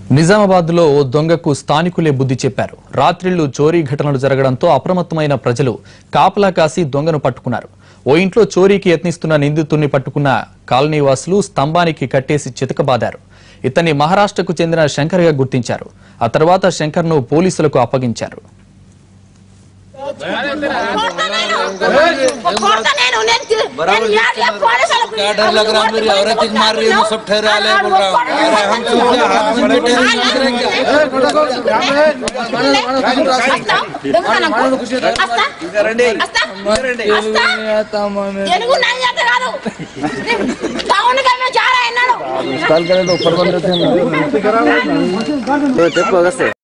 నిజామాబాద్ లో ఓ దొంగకు స్థానికులే బుద్ధి చెప్పారు రాత్రిళ్లు చోరీ ఘటనలు జరగడంతో అప్రమత్తమైన ప్రజలు కాపలా కాసి దొంగను పట్టుకున్నారు ఓ ఇంట్లో చోరీకి యత్నిస్తున్న నిందితుడిని పట్టుకున్న కాలనీ వాసులు స్తంభానికి కట్టేసి చితకబాదారు ఇతన్ని మహారాష్ట్రకు చెందిన శంకర్ గా గుర్తించారు ఆ తర్వాత శంకర్ ను పోలీసులకు అప్పగించారు కొడతా నేను కొడతా నేను నేను తి- నేను యాడ్ చేయ పోలీసులకు क्या डर लग रहा है मेरी औरत ही मार रही है सब ठहरा ले बोल रहा हूँ अरे हम सोचे हाथ में बैठे हैं, सोच रहे हैं क्या తెలుగు నన్ను చేత కాదు టౌన్ కి మేము చాలా అయినాడు చెప్పు